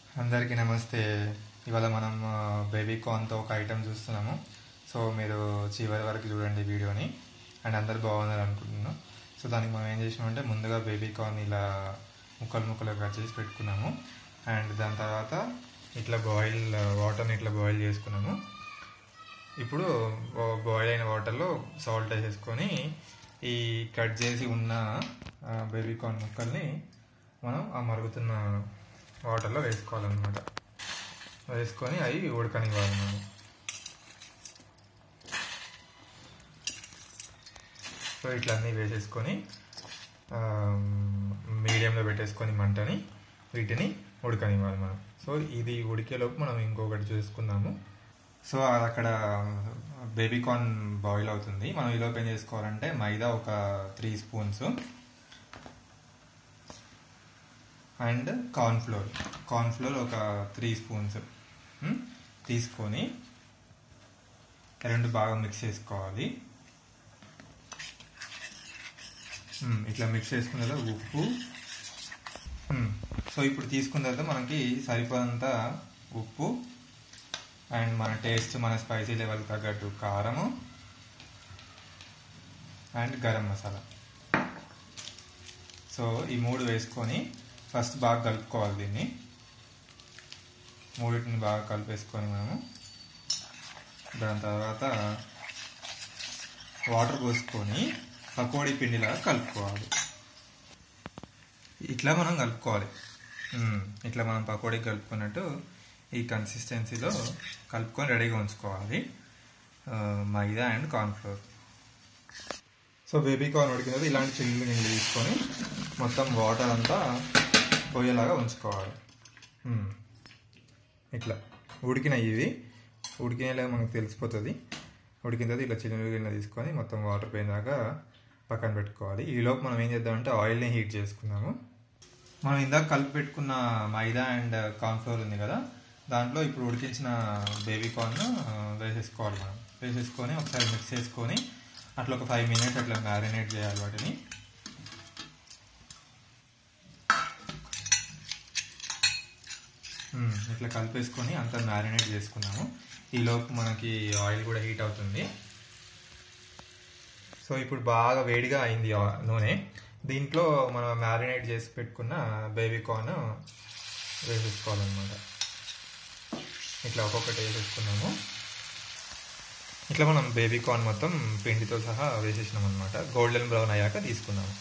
అందరికీ నమస్తే ఇవాళ మనం బేబీ కార్న్తో ఒక ఐటెం చూస్తున్నాము సో మీరు చివరి వరకు చూడండి వీడియోని అండ్ అందరు బాగున్నారు అనుకుంటున్నాను సో దానికి మనం ఏం చేసినామంటే ముందుగా బేబీ కార్న్ ఇలా ముక్కలు ముక్కలు కట్ చేసి పెట్టుకున్నాము అండ్ దాని తర్వాత ఇట్లా బాయిల్ వాటర్ని ఇట్లా బాయిల్ చేసుకున్నాము ఇప్పుడు బాయిల్ అయిన వాటర్లో సాల్ట్ వేసేసుకొని ఈ కట్ చేసి ఉన్న బేబీ కార్న్ ముక్కల్ని మనం ఆ మరుగుతున్న వాటర్లో వేసుకోవాలన్నమాట వేసుకొని అవి ఉడకనివ్వాలి మనం సో ఇట్లా అన్నీ వేసేసుకొని మీడియంలో పెట్టేసుకొని మంటని వీటిని ఉడకనివ్వాలి మనం సో ఇది ఉడికేలోపు మనం ఇంకొకటి చూసుకుందాము సో అది అక్కడ బేబీ కార్న్ బాయిల్ అవుతుంది మనం ఈలోపు ఏం చేసుకోవాలంటే మైదా ఒక three spoons and cornflour cornflour ఒక త్రీ స్పూన్స్ తీసుకొని రెండు బాగా మిక్స్ చేసుకోవాలి ఇట్లా మిక్స్ చేసుకున్న తర్వాత ఉప్పు సో ఇప్పుడు తీసుకున్న తర్వాత మనకి సరిపోనంత ఉప్పు అండ్ మన టేస్ట్ మన స్పైసీ లెవెల్ తగ్గట్టు కారము అండ్ గరం మసాలా సో ఈ మూడు వేసుకొని ఫస్ట్ బాగా కలుపుకోవాలి దీన్ని మూడింటిని బాగా కలిపేసుకొని మనము దాని తర్వాత వాటర్ పోసుకొని పకోడీ పిండిలాగా కలుపుకోవాలి ఇట్లా మనం కలుపుకోవాలి ఇట్లా మనం పకోడీ కలుపుకున్నట్టు ఈ కన్సిస్టెన్సీలో కలుపుకొని రెడీగా ఉంచుకోవాలి maida and cornflour so baby corn ఉడికినది ఇలాంటి చిల్లు గిన్నెలు తీసుకొని మొత్తం వాటర్ అంతా పోయేలాగా ఉంచుకోవాలి ఇట్లా ఉడికిన ఇవి ఉడికినలాగా మనకు తెలిసిపోతుంది ఉడికిన తర్వాత ఇట్లా చిన్న గిన్నె తీసుకొని మొత్తం వాటర్ పోయినాక పక్కన పెట్టుకోవాలి ఈలోపు మనం ఏం చేద్దామంటే ఆయిల్ని హీట్ చేసుకుందాము మనం ఇందాక కలిపి పెట్టుకున్న మైదా అండ్ కార్న్ఫ్లోర్ ఉంది కదా దాంట్లో ఇప్పుడు ఉడికించిన బేబీ కార్న్ వేసేసుకోవాలి మనం వేసేసుకొని ఒకసారి మిక్స్ చేసుకొని అట్లా ఒక ఫైవ్ మినిట్స్ అట్లా మ్యారినేట్ చేయాలి వాటిని ఇట్లా కలిపేసుకొని అంతా మ్యారినేట్ చేసుకున్నాము ఈలోపు మనకి ఆయిల్ కూడా హీట్ అవుతుంది సో ఇప్పుడు బాగా వేడిగా అయింది నూనె దీంట్లో మనం మ్యారినేట్ చేసి పెట్టుకున్న బేబీ కార్న్ వేసేసుకోవాలన్నమాట ఇట్లా ఒక్కొక్కటి వేసేసుకున్నాము ఇట్లా మనం బేబీ కార్న్ మొత్తం పిండితో సహా వేసేసినాం అనమాట గోల్డెన్ బ్రౌన్ అయ్యాక తీసుకున్నాము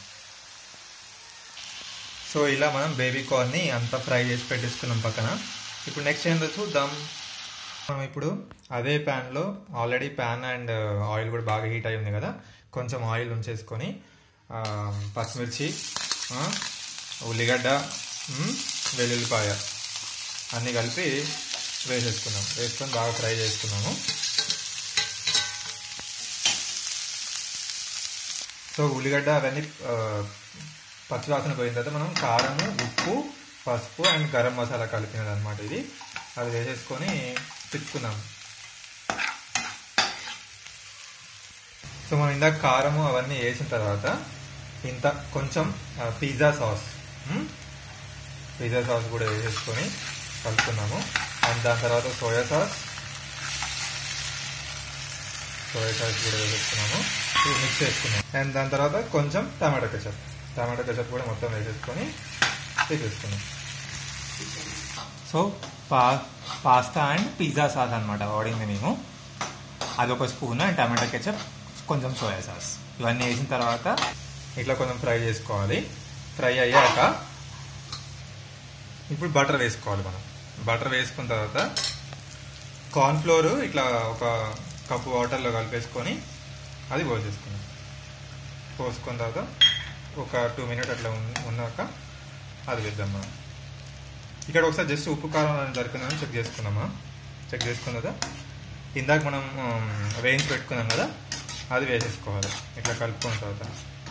సో ఇలా మనం బేబీ కార్న్ని అంతా ఫ్రై చేసి పెట్టేసుకున్నాం పక్కన ఇప్పుడు నెక్స్ట్ ఏంటో చూద్దాం మనం ఇప్పుడు అదే ప్యాన్లో ఆల్రెడీ ప్యాన్ అండ్ ఆయిల్ కూడా బాగా హీట్ అయి ఉంది కదా కొంచెం ఆయిల్ ఉంచేసుకొని పచ్చిమిర్చి ఉల్లిగడ్డ వెల్లుల్లిపాయ అన్నీ కలిపి వేసేసుకున్నాం వేసుకొని బాగా ఫ్రై చేసుకున్నాము సో ఉల్లిగడ్డ అవన్నీ పచ్చివాసన పోయిన తర్వాత మనం కారము ఉప్పు పసుపు అండ్ గరం మసాలా కలిపినది అనమాట ఇది అది వేసేసుకొని తిప్పుకున్నాం సో మనం ఇందాక కారము అవన్నీ వేసిన తర్వాత ఇంత కొంచెం పిజ్జా సాస్ పిజ్జా సాస్ కూడా వేసేసుకొని కలుపుకున్నాము అండ్ దాని తర్వాత సోయా సాస్ సోయా సాస్ కూడా వేసేసుకున్నాము మిక్స్ చేసుకున్నాం అండ్ దాని తర్వాత కొంచెం టమాటో కెచప్ టమాటో కెచప్ కూడా మొత్తం వేసేసుకొని తీసేసుకున్నాం సో పా పాస్తా అండ్ పిజ్జా సాస్ అనమాట వాడింది మేము అదొక స్పూన్ అండ్ టమాటో కెచప్ కొంచెం సోయా సాస్ ఇవన్నీ వేసిన తర్వాత ఇట్లా కొంచెం ఫ్రై చేసుకోవాలి ఫ్రై అయ్యాక ఇప్పుడు బటర్ వేసుకోవాలి మనం బటర్ వేసుకున్న తర్వాత కార్న్ఫ్లోర్ ఇట్లా ఒక కప్పు వాటర్లో కలిపేసుకొని అది పోసేసుకున్నాం పోసుకున్న తర్వాత ఒక టూ మినిట్ అట్లా ఉన్నాక అది వేద్దాం మనం ఇక్కడ ఒకసారి జస్ట్ ఉప్పు కారం అని దొరికిందని చెక్ చేసుకున్నామా చెక్ చేసుకున్న కదా ఇందాక మనం వేయించి పెట్టుకున్నాం కదా అది వేసేసుకోవాలి ఇట్లా కలుపుకున్న తర్వాత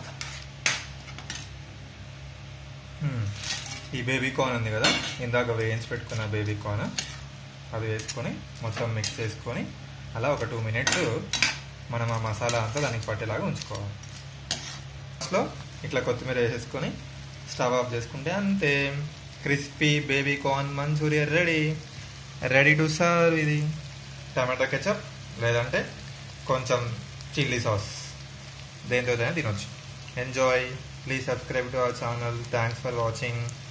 ఈ బేబీ కార్న్ ఉంది కదా ఇందాక వేయించి పెట్టుకున్న బేబీ కార్న్ అది వేసుకొని మొత్తం మిక్స్ చేసుకొని అలా ఒక టూ మినిట్స్ మనం ఆ మసాలా అంతా దానికి పట్టేలాగా ఉంచుకోవాలి లాస్ట్లో ఇట్లా కొత్తిమీర వేసేసుకొని స్టవ్ ఆఫ్ చేసుకుంటే అంతే crispy baby corn manchurian ready ready to serve ఇది టమాటో కెచప్ లేదంటే కొంచెం చిల్లీ సాస్ దేంతో తినొచ్చు enjoy please subscribe to our channel thanks for watching